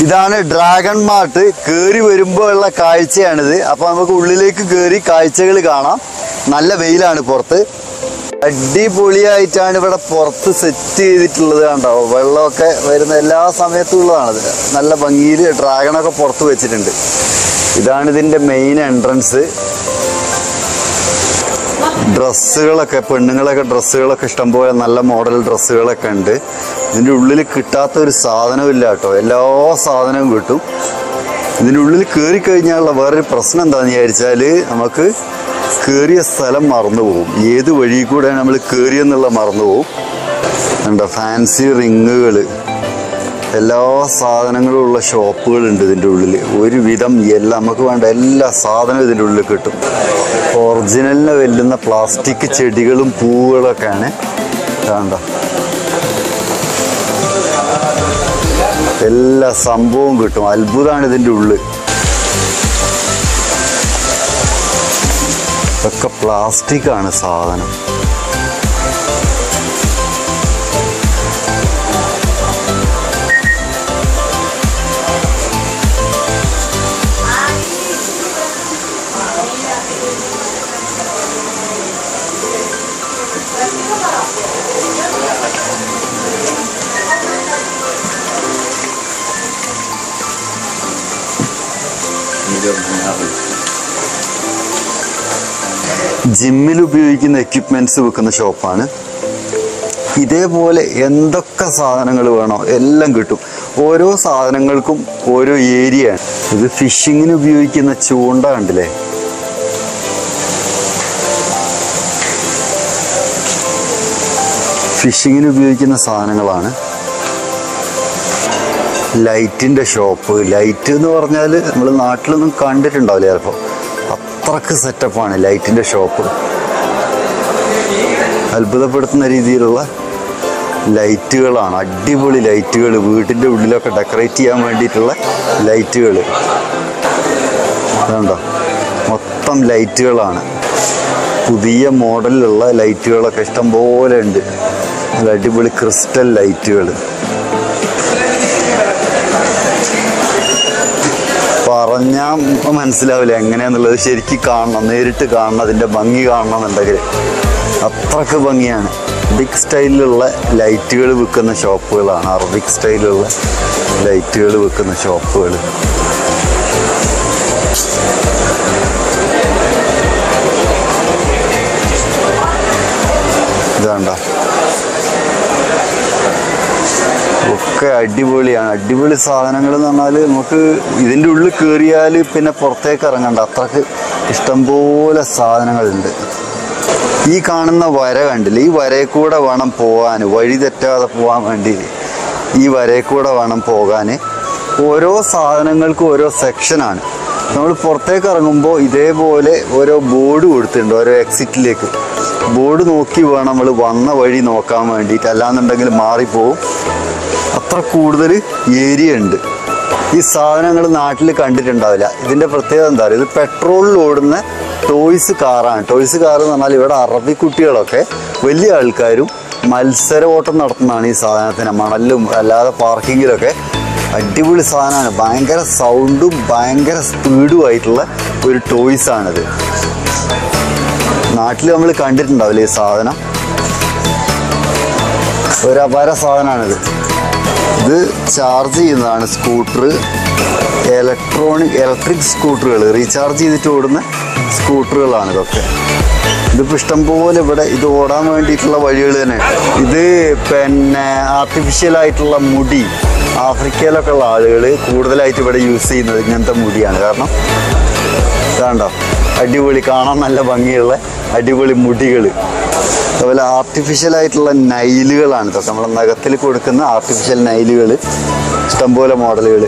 ഇതാണ് dragon mart കേറി വരുമ്പോൾ ഉള്ള കാഴ്ചയാണിത് അപ്പൊ നമുക്ക് ഉള്ളിലേക്ക് കേറി കാഴ്ചകൾ കാണാം നല്ല വെയിലാണ് പുറത്ത് അടിപൊളിയായിട്ടാണ് ഇവിടെ പുറത്ത് സെറ്റ് ചെയ്തിട്ടുള്ളത് കണ്ടോ വെള്ളമൊക്കെ വരുന്ന എല്ലാ സമയത്തും ഉള്ളതാണത് നല്ല ഭംഗിയിൽ ഡ്രാഗണൊക്കെ പുറത്ത് വെച്ചിട്ടുണ്ട് ഇതാണ് ഇതിന്റെ മെയിൻ എൻട്രൻസ് ഡ്രസ്സുകളൊക്കെ പെണ്ണുങ്ങളൊക്കെ ഡ്രസ്സുകളൊക്കെ ഇഷ്ടംപോലെ നല്ല മോഡൽ ഡ്രസ്സുകളൊക്കെ ഉണ്ട് ഇതിൻ്റെ ഉള്ളിൽ കിട്ടാത്ത ഒരു സാധനവും ഇല്ല കേട്ടോ എല്ലാ സാധനവും കിട്ടും ഇതിൻ്റെ ഉള്ളിൽ കയറി കഴിഞ്ഞാലുള്ള വേറൊരു പ്രശ്നം എന്താണെന്ന് വിചാരിച്ചാൽ നമുക്ക് കയറിയ സ്ഥലം മറന്നു പോകും ഏത് വഴി കൂടെയാണ് നമ്മൾ കയറിയെന്നുള്ള മറന്നു പോകും കണ്ടോ ഫാൻസി റിങ്ങുകൾ എല്ലാ സാധനങ്ങളും ഉള്ള ഷോപ്പുകളുണ്ട് ഇതിൻ്റെ ഉള്ളിൽ ഒരുവിധം എല്ലാം നമുക്ക് വേണ്ട എല്ലാ സാധനവും ഇതിൻ്റെ ഉള്ളിൽ കിട്ടും ഒറിജിനലിനെ വെല്ലുന്ന പ്ലാസ്റ്റിക് ചെടികളും പൂവുകളൊക്കെയാണ് വേണ്ട എല്ലാ സംഭവവും കിട്ടും അത്ഭുതമാണ് ഇതിൻ്റെ ഉള്ളിൽ ഒക്കെ പ്ലാസ്റ്റിക് ആണ് സാധനം ജിമ്മിൽ ഉപയോഗിക്കുന്ന എക്യുപ്മെന്റ്സ് വിൽക്കുന്ന ഷോപ്പാണ് ഇതേപോലെ എന്തൊക്കെ സാധനങ്ങൾ വേണോ എല്ലാം കിട്ടും ഓരോ സാധനങ്ങൾക്കും ഓരോ ഏരിയയാണ് ഇത് ഫിഷിങ്ങിന് ഉപയോഗിക്കുന്ന ചൂണ്ട കണ്ടില്ലേ ഫിഷിങ്ങിന് ഉപയോഗിക്കുന്ന സാധനങ്ങളാണ് ലൈറ്റിന്റെ ഷോപ്പ് ലൈറ്റ് എന്ന് പറഞ്ഞാൽ നമ്മൾ നാട്ടിലൊന്നും കണ്ടിട്ടുണ്ടാവില്ല ചിലപ്പോൾ അത്രക്ക് സെറ്റപ്പാണ് ലൈറ്റിന്റെ ഷോപ്പ് അത്ഭുതപ്പെടുത്തുന്ന രീതിയിലുള്ള ലൈറ്റുകളാണ് അടിപൊളി ലൈറ്റുകൾ വീട്ടിൻ്റെ ഉള്ളിലൊക്കെ ഡെക്കറേറ്റ് ചെയ്യാൻ വേണ്ടിയിട്ടുള്ള ലൈറ്റുകൾ അതുണ്ടോ മൊത്തം ലൈറ്റുകളാണ് പുതിയ മോഡലിലുള്ള ലൈറ്റുകളൊക്കെ ഇഷ്ടം പോലെ ഉണ്ട് നല്ല അടിപൊളി ക്രിസ്റ്റൽ ലൈറ്റുകൾ പറഞ്ഞാൽ മനസ്സിലാവില്ല എങ്ങനെയാന്നുള്ളത് ശരിക്കും കാണണം നേരിട്ട് കാണണം അതിൻ്റെ ഭംഗി കാണണം എന്നുണ്ടെങ്കിൽ അത്രക്ക് ഭംഗിയാണ് ബിഗ് സ്റ്റൈലിലുള്ള ലൈറ്റുകൾ വിൽക്കുന്ന ഷോപ്പുകളാണ് അറബിക് സ്റ്റൈലിലുള്ള ലൈറ്റുകൾ വിൽക്കുന്ന ഷോപ്പുകൾ ഇതാണ്ട ഒക്കെ അടിപൊളിയാണ് അടിപൊളി സാധനങ്ങൾ എന്ന് പറഞ്ഞാൽ നമുക്ക് ഇതിൻ്റെ ഉള്ളിൽ കയറിയാൽ പിന്നെ പുറത്തേക്ക് ഇറങ്ങണ്ട അത്രക്ക് ഇഷ്ടംപോലെ സാധനങ്ങളുണ്ട് ഈ കാണുന്ന വര കണ്ടില്ല ഈ വരയിൽ കൂടെ വേണം പോകാൻ വഴി തെറ്റാതെ പോകാൻ വേണ്ടി ഈ വരയിൽ കൂടെ വേണം പോകാൻ ഓരോ സാധനങ്ങൾക്കും ഓരോ സെക്ഷനാണ് നമ്മൾ പുറത്തേക്ക് ഇറങ്ങുമ്പോൾ ഇതേപോലെ ഓരോ ബോർഡ് കൊടുത്തിട്ടുണ്ട് ഓരോ എക്സിറ്റിലേക്ക് ബോർഡ് നോക്കി വേണം നമ്മൾ വന്ന വഴി നോക്കാൻ വേണ്ടിയിട്ട് അല്ലാന്നുണ്ടെങ്കിൽ മാറിപ്പോവും അത്ര കൂടുതൽ ഏരിയ ഉണ്ട് ഈ സാധനങ്ങൾ നാട്ടിൽ കണ്ടിട്ടുണ്ടാവില്ല ഇതിന്റെ പ്രത്യേകത എന്താ പറയുക ഇത് പെട്രോളിൽ ഓടുന്ന ടോയ്സ് കാറാണ് ടോയ്സ് കാർ എന്ന് പറഞ്ഞാൽ ഇവിടെ അറബി കുട്ടികളൊക്കെ വലിയ ആൾക്കാരും മത്സര ഓട്ടം നടത്തുന്നതാണ് ഈ സാധനത്തിന് മണലിലും അല്ലാതെ പാർക്കിങ്ങിലൊക്കെ അടിപൊളി സാധനമാണ് ഭയങ്കര സൗണ്ടും ഭയങ്കര സ്പീഡും ആയിട്ടുള്ള ഒരു ടോയ്സ് ആണിത് നാട്ടിൽ നമ്മൾ കണ്ടിട്ടുണ്ടാവില്ലേ ഈ സാധനം ഒരു അപാര സാധനമാണിത് ഇത് ചാർജ് ചെയ്യുന്നതാണ് സ്കൂട്ടർ ഇലക്ട്രോണിക് ഇലക്ട്രിക് സ്കൂട്ടറുകൾ റീചാർജ് ചെയ്തിട്ട് ഓടുന്ന സ്കൂട്ടറുകളാണ് ഇതൊക്കെ ഇതിപ്പോൾ ഇഷ്ടംപോലെ ഇവിടെ ഇത് ഓടാൻ വേണ്ടിയിട്ടുള്ള വഴികൾ തന്നെ ഇത് പിന്നെ ആർട്ടിഫിഷ്യൽ ആയിട്ടുള്ള മുടി ആഫ്രിക്കയിലൊക്കെ ഉള്ള ആളുകൾ കൂടുതലായിട്ട് ഇവിടെ യൂസ് ചെയ്യുന്നത് ഇങ്ങനത്തെ മുടിയാണ് കാരണം ഇതാണ്ടോ അടിപൊളി കാണാൻ നല്ല ഭംഗിയുള്ള അടിപൊളി മുടികൾ അതുപോലെ ആർട്ടിഫിഷ്യൽ ആയിട്ടുള്ള നൈലുകളാണ് ഇതൊക്കെ നമ്മളെ നഖത്തിൽ കൊടുക്കുന്ന ആർട്ടിഫിഷ്യൽ നൈലുകൾ ഇഷ്ടംപോലെ മോഡലുകൾ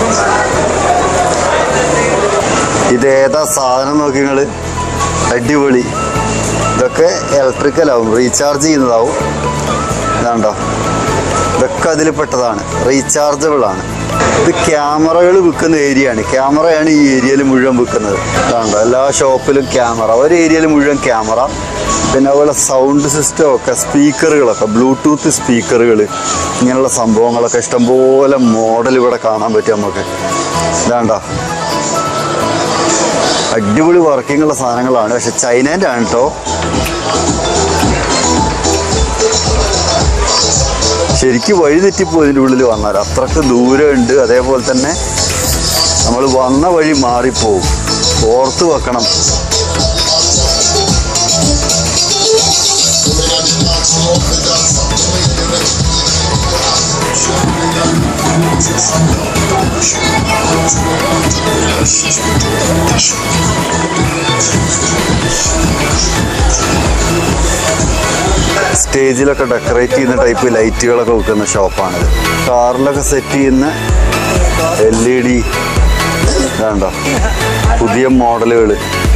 ഇത് ഏതാ സാധനം നോക്കി നിങ്ങൾ അടിപൊളി ഇതൊക്കെ ഇലക്ട്രിക്കലാവും റീചാർജ് ചെയ്യുന്നതാവും ഇതാണ്ടോ ഇതൊക്കെ അതിൽ പെട്ടതാണ് റീചാർജബിൾ ആണ് ഇത് ക്യാമറകൾ വിൽക്കുന്ന ഏരിയ ആണ് ക്യാമറയാണ് ഈ ഏരിയയിൽ മുഴുവൻ വിൽക്കുന്നത് കണ്ടോ എല്ലാ ഷോപ്പിലും ക്യാമറ ഒരു ഏരിയയിൽ മുഴുവൻ ക്യാമറ പിന്നെ അതുപോലെ സൗണ്ട് സിസ്റ്റം ഒക്കെ സ്പീക്കറുകളൊക്കെ ബ്ലൂടൂത്ത് സ്പീക്കറുകൾ ഇങ്ങനെയുള്ള സംഭവങ്ങളൊക്കെ ഇഷ്ടംപോലെ മോഡൽ ഇവിടെ കാണാൻ പറ്റും നമുക്ക് ഇതാണ്ടോ അടിപൊളി വർക്കിംഗ് ഉള്ള സാധനങ്ങളാണ് പക്ഷെ ചൈനേൻ്റെ ആണ് കേട്ടോ ശരിക്കും വഴി തെറ്റിപ്പോ ഇതിൻ്റെ ഉള്ളിൽ വന്നാൽ അത്രക്ക് ദൂരമുണ്ട് അതേപോലെ തന്നെ നമ്മൾ വന്ന വഴി മാറിപ്പോവും ഓർത്ത് വെക്കണം സ്റ്റേജിലൊക്കെ ഡെക്കറേറ്റ് ചെയ്യുന്ന ടൈപ്പ് ലൈറ്റുകളൊക്കെ വെക്കുന്ന ഷോപ്പാണിത് കാറിലൊക്കെ സെറ്റ് ചെയ്യുന്ന എൽ ഇ ഡി വേണ്ട പുതിയ മോഡലുകൾ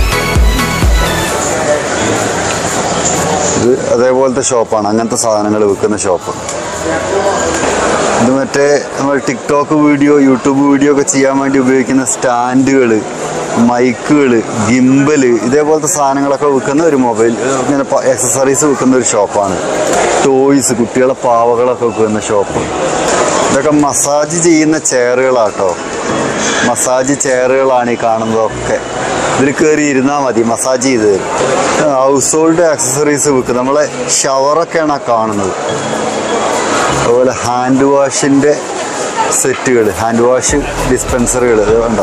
ഇത് അതേപോലത്തെ ഷോപ്പാണ് അങ്ങനത്തെ സാധനങ്ങൾ വിൽക്കുന്ന ഷോപ്പ് ഇത് മറ്റേ നമ്മൾ ടിക്ടോക്ക് വീഡിയോ യൂട്യൂബ് വീഡിയോ ഒക്കെ ചെയ്യാൻ വേണ്ടി ഉപയോഗിക്കുന്ന സ്റ്റാൻഡുകൾ മൈക്കുകൾ ഗിംബല് ഇതേപോലത്തെ സാധനങ്ങളൊക്കെ വിൽക്കുന്ന ഒരു മൊബൈൽ ഇങ്ങനെ എക്സസറീസ് വിൽക്കുന്ന ഒരു ഷോപ്പാണ് ടോയ്സ് കുട്ടികളെ പാവകളൊക്കെ വിൽക്കുന്ന ഷോപ്പ് ഇതൊക്കെ മസാജ് ചെയ്യുന്ന ചെയറുകളാട്ടോ മസാജ് ചെയറുകളാണ് ഈ കാണുന്നതൊക്കെ ഇതിൽ കയറി ഇരുന്നാൽ മതി മസാജ് ചെയ്ത് തരും ഹൗസ് ഹോൾഡ് ആക്സസറീസ് വിൽക്കും നമ്മളെ ഷവറൊക്കെയാണ് ആ കാണുന്നത് അതുപോലെ ഹാൻഡ് വാഷിൻ്റെ സെറ്റുകൾ ഹാൻഡ് വാഷ് ഡിസ്പെൻസറുകൾ കണ്ടോ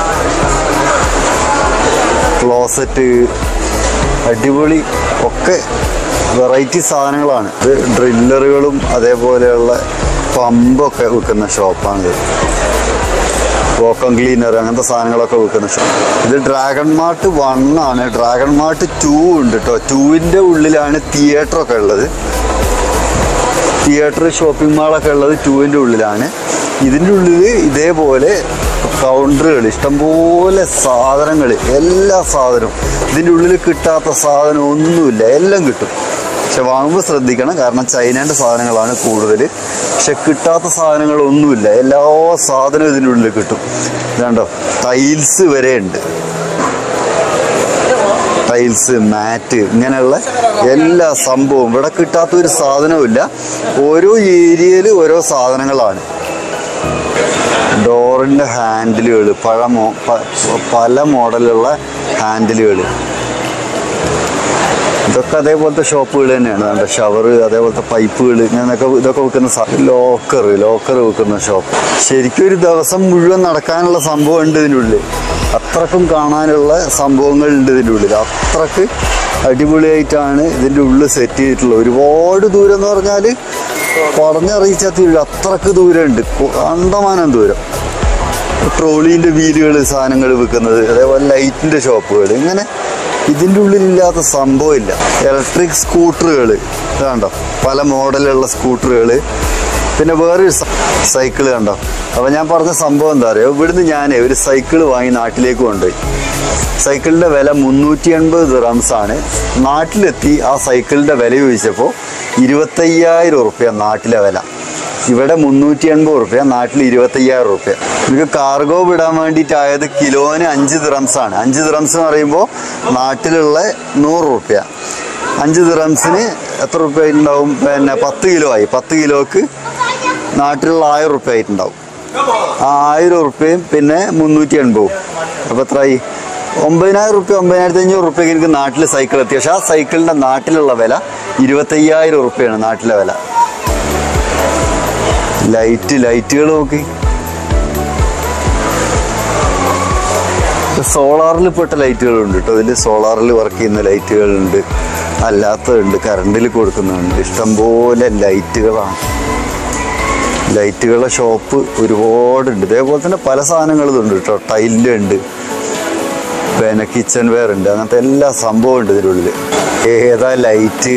ക്ലോസറ്റ് അടിപൊളി ഒക്കെ വെറൈറ്റി സാധനങ്ങളാണ് ഇത് ഡ്രില്ലറുകളും അതേപോലെയുള്ള പമ്പൊക്കെ വിൽക്കുന്ന ഷോപ്പാണിത് വോക്കം ക്ലീനർ അങ്ങനത്തെ സാധനങ്ങളൊക്കെ വിൽക്കുന്ന ഷോപ്പ് ഇത് ഡ്രാഗൺ മാർട്ട് വൺ ആണ് ഡ്രാഗൺ മാർട്ട് ടു ഉണ്ട് കേട്ടോ ടൂവിൻ്റെ ഉള്ളിലാണ് തിയേറ്റർ ഒക്കെ ഉള്ളത് തിയേറ്റർ ഷോപ്പിംഗ് മാളൊക്കെ ഉള്ളത് ടൂവിൻ്റെ ഉള്ളിലാണ് ഇതിൻ്റെ ഉള്ളിൽ ഇതേപോലെ കൗണ്ടറുകൾ ഇഷ്ടംപോലെ സാധനങ്ങൾ എല്ലാ സാധനവും ഇതിൻ്റെ ഉള്ളിൽ കിട്ടാത്ത സാധനം ഒന്നുമില്ല എല്ലാം കിട്ടും പക്ഷെ വാങ്ങുമ്പോൾ ശ്രദ്ധിക്കണം കാരണം ചൈനേൻ്റെ സാധനങ്ങളാണ് കൂടുതൽ പക്ഷെ കിട്ടാത്ത സാധനങ്ങളൊന്നുമില്ല എല്ലാ സാധനവും ഇതിൻ്റെ ഉള്ളിൽ കിട്ടും ഇതാണ്ടോ ടൈൽസ് വരെ ഉണ്ട് ടൈൽസ് മാറ്റ് ഇങ്ങനെയുള്ള എല്ലാ സംഭവവും ഇവിടെ കിട്ടാത്ത ഒരു സാധനവുമില്ല ഓരോ ഏരിയയിൽ ഓരോ സാധനങ്ങളാണ് ഡോറിൻ്റെ ഹാൻഡിലുകൾ പഴ മോ പ- പല മോഡലുള്ള ഹാൻഡിലുകൾ ഇതൊക്കെ അതേപോലത്തെ ഷോപ്പുകൾ തന്നെയാണ് നമ്മുടെ ഷവർ അതേപോലത്തെ പൈപ്പുകൾ ഇങ്ങനെയൊക്കെ ഇതൊക്കെ വിൽക്കുന്ന ലോക്കർ ലോക്കർ വിൽക്കുന്ന ഷോപ്പ് ശരിക്കും ഒരു ദിവസം മുഴുവൻ നടക്കാനുള്ള സംഭവം ഉണ്ട് ഇതിനുള്ളിൽ അത്രക്കും കാണാനുള്ള സംഭവങ്ങൾ ഉണ്ട് ഇതിൻ്റെ ഉള്ളിൽ അത്രക്ക് അടിപൊളിയായിട്ടാണ് ഇതിൻ്റെ ഉള്ളിൽ സെറ്റ് ചെയ്തിട്ടുള്ളത് ഒരുപാട് ദൂരം എന്ന് പറഞ്ഞാൽ പറഞ്ഞറിയിച്ചാൽ തീരില്ല അത്രക്ക് ദൂരമുണ്ട് അണ്ടമാനം ദൂരം ട്രോളീൻ്റെ വീലുകൾ സാധനങ്ങൾ വിൽക്കുന്നത് അതേപോലെ ലൈറ്റിൻ്റെ ഷോപ്പുകൾ ഇങ്ങനെ ഇതിൻ്റെ ഉള്ളിലില്ലാത്ത സംഭവമില്ല ഇലക്ട്രിക് സ്കൂട്ടറുകൾ കണ്ടോ പല മോഡലുള്ള സ്കൂട്ടറുകൾ പിന്നെ വേറൊരു സൈക്കിൾ കണ്ടോ അപ്പോൾ ഞാൻ പറഞ്ഞ സംഭവം എന്താ പറയുക ഇവിടുന്ന് ഞാൻ ഒരു സൈക്കിൾ വാങ്ങി നാട്ടിലേക്ക് കൊണ്ടുപോയി സൈക്കിളിൻ്റെ വില മുന്നൂറ്റി എൺപത് ദിറംസ് ആണ് നാട്ടിലെത്തി ആ സൈക്കിളിൻ്റെ വില ചോദിച്ചപ്പോൾ ഇരുപത്തയ്യായിരം ഉറുപ്പ്യ നാട്ടിലെ വില ഇവിടെ മുന്നൂറ്റി എൺപത് റുപ്യ നാട്ടിൽ ഇരുപത്തയ്യായിരം റുപ്യ എനിക്ക് കാർഗോ വിടാൻ വേണ്ടിയിട്ടായത് കിലോന് അഞ്ച് ദിറംസ് ആണ് അഞ്ച് ദിറംസ് എന്ന് പറയുമ്പോൾ നാട്ടിലുള്ള നൂറ് റുപ്യ അഞ്ച് ദിറംസിന് എത്ര റുപ്യ ആയിട്ടുണ്ടാവും പിന്നെ പത്ത് കിലോ ആയി പത്ത് കിലോക്ക് നാട്ടിലുള്ള ആയിരം റുപ്യ ആയിട്ടുണ്ടാവും ആ ആയിരം റുപ്യയും പിന്നെ മുന്നൂറ്റി എൺപതും അപ്പോൾ എത്രയായി ഒമ്പതിനായിരം റുപ്യ ഒമ്പതിനായിരത്തി അഞ്ഞൂറ് റുപ്യക്ക് എനിക്ക് നാട്ടിൽ സൈക്കിൾ എത്തി പക്ഷേ ആ സൈക്കിളിൻ്റെ നാട്ടിലുള്ള വില ഇരുപത്തയ്യായിരം റുപ്യയാണ് നാട്ടിലെ വില ലൈറ്റ് ലൈറ്റുകൾ നോക്കി സോളാറിൽ പെട്ട ലൈറ്റുകളുണ്ട് കേട്ടോ ഇതിൽ സോളാറിൽ വർക്ക് ചെയ്യുന്ന ലൈറ്റുകളുണ്ട് അല്ലാത്തതുണ്ട് കറണ്ടിൽ കൊടുക്കുന്നുണ്ട് ഇഷ്ടംപോലെ ലൈറ്റുകളാണ് ലൈറ്റുകളുടെ ഷോപ്പ് ഒരുപാടുണ്ട് ഇതേപോലെ തന്നെ പല സാധനങ്ങളും ഉണ്ട് കേട്ടോ ടൈലുണ്ട് പിന്നെ കിച്ചൺ വെയർ ഉണ്ട് അങ്ങനത്തെ എല്ലാ സംഭവം ഉണ്ട് ഇതിനുള്ളിൽ ഏതാ ലൈറ്റ്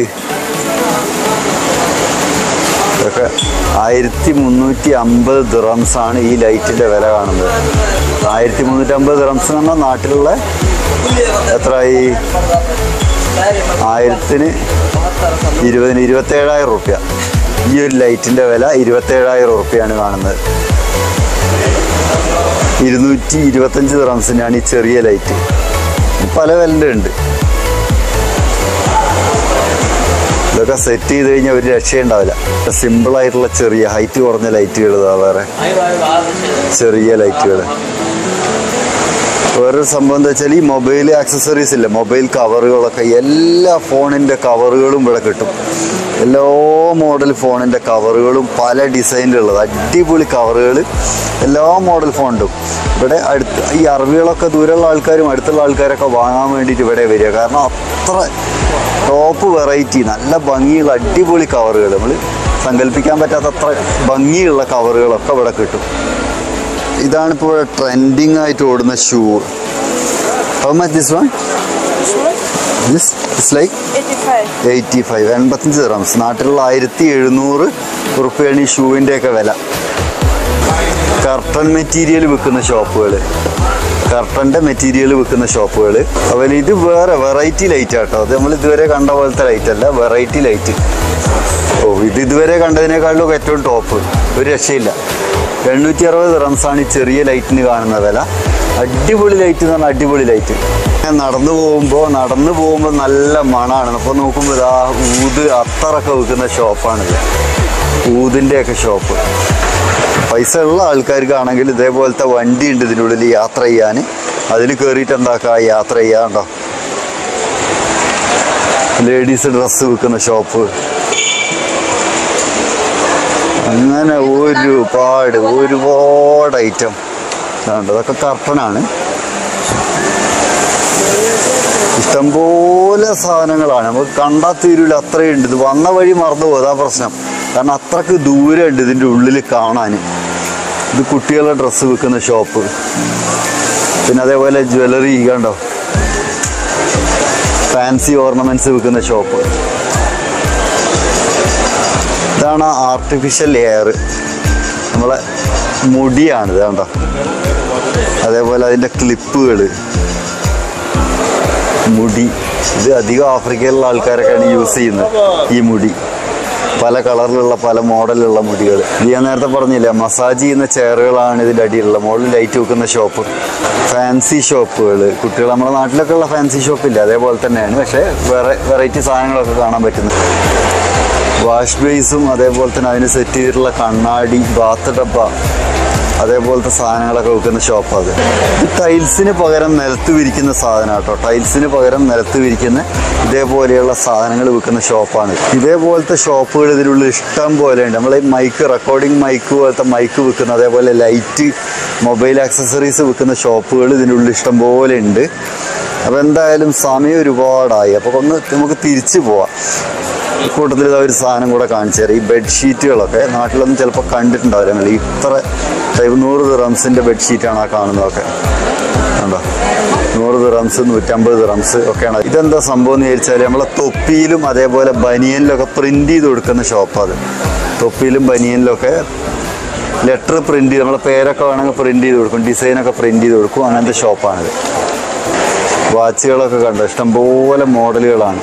ഇതൊക്കെ ആയിരത്തി മുന്നൂറ്റി അമ്പത് ദിറംസ് ആണ് ഈ ലൈറ്റിന്റെ വില കാണുന്നത് ആയിരത്തി മുന്നൂറ്റി അമ്പത് ദിറംസ് എന്ന് പറഞ്ഞാൽ നാട്ടിലുള്ള എത്രയായി ആയിരത്തിന് ഇരുപതിന് ഇരുപത്തേഴായിരം റുപ്യ ഈ ഒരു ലൈറ്റിന്റെ വില ഇരുപത്തേഴായിരം റുപ്യാണ് കാണുന്നത് ഇരുന്നൂറ്റി ഇരുപത്തഞ്ച് ദിറംസിനാണ് ഈ ചെറിയ ലൈറ്റ് പല വിലൻ്റെ ഉണ്ട് ഇതൊക്കെ സെറ്റ് ചെയ്ത് കഴിഞ്ഞാൽ ഒരു രക്ഷയുണ്ടാവില്ല സിമ്പിളായിട്ടുള്ള ചെറിയ ഹൈറ്റ് കുറഞ്ഞ ലൈറ്റുകൾ ഇതാ വേറെ ചെറിയ ലൈറ്റുകൾ വേറൊരു സംഭവം എന്താ വെച്ചാൽ ഈ മൊബൈൽ ആക്സസറീസ് ഇല്ല മൊബൈൽ കവറുകളൊക്കെ എല്ലാ ഫോണിൻ്റെ കവറുകളും ഇവിടെ കിട്ടും എല്ലാ മോഡൽ ഫോണിൻ്റെ കവറുകളും പല ഡിസൈനിലുള്ളത് അടിപൊളി കവറുകൾ എല്ലാ മോഡൽ ഫോണിലും ഇവിടെ അടുത്ത് ഈ അറബികളൊക്കെ ദൂരമുള്ള ആൾക്കാരും അടുത്തുള്ള ആൾക്കാരൊക്കെ വാങ്ങാൻ വേണ്ടിയിട്ട് ഇവിടെ വരിക കാരണം അത്ര ടോപ്പ് വെറൈറ്റി നല്ല ഭംഗിയുള്ള അടിപൊളി കവറുകൾ നമ്മൾ സങ്കല്പിക്കാൻ പറ്റാത്ത അത്ര ഭംഗിയുള്ള കവറുകളൊക്കെ ഇവിടെ കിട്ടും ഇതാണ് ഇപ്പോൾ ട്രെൻഡിങ് ആയിട്ട് ഓടുന്ന shoe how much this one this it's like 85. Eighty five എൺപത്തഞ്ച് റംസ് നാട്ടിലുള്ള ആയിരത്തി എഴുന്നൂറ് ഉറുപ്പ്യാണ് ഈ ഷൂവിൻ്റെ ഒക്കെ വില കർട്ടൺ മെറ്റീരിയൽ വിൽക്കുന്ന ഷോപ്പുകൾ കർട്ടൻ്റെ മെറ്റീരിയൽ വിൽക്കുന്ന ഷോപ്പുകൾ അതുപോലെ ഇത് വേറെ വെറൈറ്റി ലൈറ്റ് ആട്ടോ അത് നമ്മൾ ഇതുവരെ കണ്ട പോലത്തെ ലൈറ്റ് അല്ല വെറൈറ്റി ലൈറ്റ് ഓ ഇത് ഇതുവരെ കണ്ടതിനേക്കാളും ഏറ്റവും ടോപ്പ് ഒരു രക്ഷയില്ല എണ്ണൂറ്റി അറുപത് റംസാണ് ഈ ചെറിയ ലൈറ്റിന് കാണുന്ന വില അടിപൊളി ലൈറ്റ് എന്ന് പറഞ്ഞാൽ അടിപൊളി ലൈറ്റ് ഞാൻ നടന്നു പോകുമ്പോൾ നടന്നു പോകുമ്പോൾ നല്ല മണാണ് അപ്പോൾ നോക്കുമ്പോൾ ഇതാ ഊത് അത്തറൊക്കെ വിൽക്കുന്ന ഷോപ്പാണിത് ഊതിൻ്റെയൊക്കെ ഷോപ്പ് പൈസ ഉള്ള ആൾക്കാർക്കാണെങ്കിൽ ഇതേപോലത്തെ വണ്ടി ഉണ്ട് ഇതിനുള്ളിൽ യാത്ര ചെയ്യാൻ അതിൽ കയറിയിട്ട് എന്താക്കുക യാത്ര ചെയ്യാണ്ടോ ലേഡീസ് ഡ്രസ്സ് വിൽക്കുന്ന ഷോപ്പ് അങ്ങനെ ഒരുപാട് ഒരുപാട് ഐറ്റം ഇതാണ്ട് അതൊക്കെ കർട്ടനാണ് ഇഷ്ടംപോലെ സാധനങ്ങളാണ് നമുക്ക് കണ്ടാൽ തീരൂല അത്രയുണ്ട് ഇത് വന്ന വഴി മറന്നു പോകും അതാ പ്രശ്നം കാരണം അത്രക്ക് ദൂരമുണ്ട് ഇതിൻ്റെ ഉള്ളിൽ കാണാൻ ഇത് കുട്ടികളുടെ ഡ്രസ്സ് വിൽക്കുന്ന ഷോപ്പ് പിന്നെ അതേപോലെ ജ്വല്ലറി കണ്ടോ ഫാൻസി ഓർണമെന്റ്സ് വിൽക്കുന്ന ഷോപ്പ് ഇതാണ് ആർട്ടിഫിഷ്യൽ എയർ നമ്മളെ മുടിയാണിത് കണ്ടോ അതേപോലെ അതിൻ്റെ ക്ലിപ്പുകൾ മുടി ഇത് അധികം ആഫ്രിക്കയിലുള്ള ആൾക്കാരൊക്കെയാണ് യൂസ് ചെയ്യുന്നത് ഈ മുടി പല കളറിലുള്ള പല മോഡലുള്ള മുടികൾ ഇത് ഞാൻ നേരത്തെ പറഞ്ഞില്ല മസാജ് ചെയ്യുന്ന ചെയറുകളാണ് ഇതിൻ്റെ അടിയിലുള്ള മുകളിൽ ലൈറ്റ് വെക്കുന്ന ഷോപ്പ് ഫാൻസി ഷോപ്പുകൾ കുട്ടികൾ നമ്മുടെ നാട്ടിലൊക്കെ ഉള്ള ഫാൻസി ഷോപ്പില്ല അതേപോലെ തന്നെയാണ് പക്ഷേ വേറെ വെറൈറ്റി സാധനങ്ങളൊക്കെ കാണാൻ പറ്റുന്നത് വാഷ് ബേസും അതേപോലെ തന്നെ അതിന് സെറ്റ് ചെയ്തിട്ടുള്ള കണ്ണാടി ബാത്ത് ഡബ്ബ അതേപോലത്തെ സാധനങ്ങളൊക്കെ വിൽക്കുന്ന ഷോപ്പാണ് അത് ഇത് ടൈൽസിന് പകരം നിലത്ത് വിരിക്കുന്ന സാധനം കേട്ടോ ടൈൽസിന് പകരം നിലത്ത് വിരിക്കുന്ന ഇതേപോലെയുള്ള സാധനങ്ങൾ വിൽക്കുന്ന ഷോപ്പാണ് ഇതേപോലത്തെ ഷോപ്പുകൾ ഇതിനുള്ളിൽ ഇഷ്ടം പോലെ ഉണ്ട് നമ്മൾ ഈ മൈക്ക് റെക്കോർഡിംഗ് മൈക്ക് പോലത്തെ മൈക്ക് വിൽക്കുന്ന അതേപോലെ ലൈറ്റ് മൊബൈൽ ആക്സസറീസ് വിൽക്കുന്ന ഷോപ്പുകൾ ഇതിനുള്ളിൽ ഇഷ്ടം പോലെ ഉണ്ട് അപ്പോൾ എന്തായാലും സമയം ഒരുപാടായി അപ്പോൾ ഒന്ന് നമുക്ക് തിരിച്ചു പോവാം കൂട്ടത്തിൽ ഇതാ ഒരു സാധനം കൂടെ കാണിച്ചു തരാം ഈ ബെഡ്ഷീറ്റുകളൊക്കെ നാട്ടിലൊന്നും ചിലപ്പോൾ കണ്ടിട്ടുണ്ടാവില്ല നിങ്ങൾ ഇത്ര ടൈപ്പ് നൂറ് ദിറംസിൻ്റെ ബെഡ്ഷീറ്റാണ് ആ കാണുന്നതൊക്കെ കണ്ടോ നൂറ് ദിറംസ് നൂറ്റമ്പത് ദിറംസ് ഒക്കെയാണ് ഇതെന്താ സംഭവം എന്ന് ചോദിച്ചാൽ നമ്മളെ തൊപ്പിയിലും അതേപോലെ ബനിയനിലൊക്കെ പ്രിന്റ് ചെയ്ത് കൊടുക്കുന്ന ഷോപ്പാണ് അത് തൊപ്പിയിലും ബനിയനിലൊക്കെ ലെറ്റർ പ്രിന്റ് ചെയ്ത് നമ്മളെ പേരൊക്കെ വേണമെങ്കിൽ പ്രിന്റ് ചെയ്ത് കൊടുക്കും ഡിസൈനൊക്കെ പ്രിന്റ് ചെയ്ത് കൊടുക്കും അങ്ങനത്തെ ഷോപ്പാണിത് വാച്ചുകളൊക്കെ കണ്ടോ ഇഷ്ടംപോലെ മോഡലുകളാണ്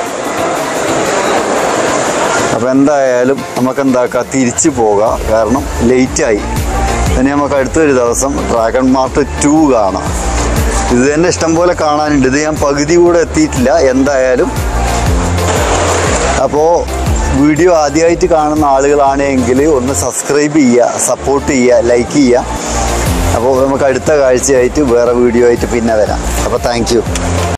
അപ്പോൾ എന്തായാലും നമുക്ക് എന്താക്കാം തിരിച്ചു പോകാം കാരണം ലേറ്റായി ഇനി നമുക്ക് അടുത്തൊരു ദിവസം ഡ്രാഗൺ മാർട്ട് ടു കാണാം ഇത് തന്നെ ഇഷ്ടംപോലെ കാണാനുണ്ട് ഇത് ഞാൻ പകുതി കൂടെ എത്തിയിട്ടില്ല എന്തായാലും അപ്പോൾ വീഡിയോ ആദ്യമായിട്ട് കാണുന്ന ആളുകളാണെങ്കിൽ ഒന്ന് സബ്സ്ക്രൈബ് ചെയ്യുക സപ്പോർട്ട് ചെയ്യുക ലൈക്ക് ചെയ്യുക അപ്പോൾ നമുക്ക് അടുത്ത കാഴ്ചയായിട്ട് വേറെ വീഡിയോ ആയിട്ട് പിന്നെ വരാം അപ്പോൾ താങ്ക്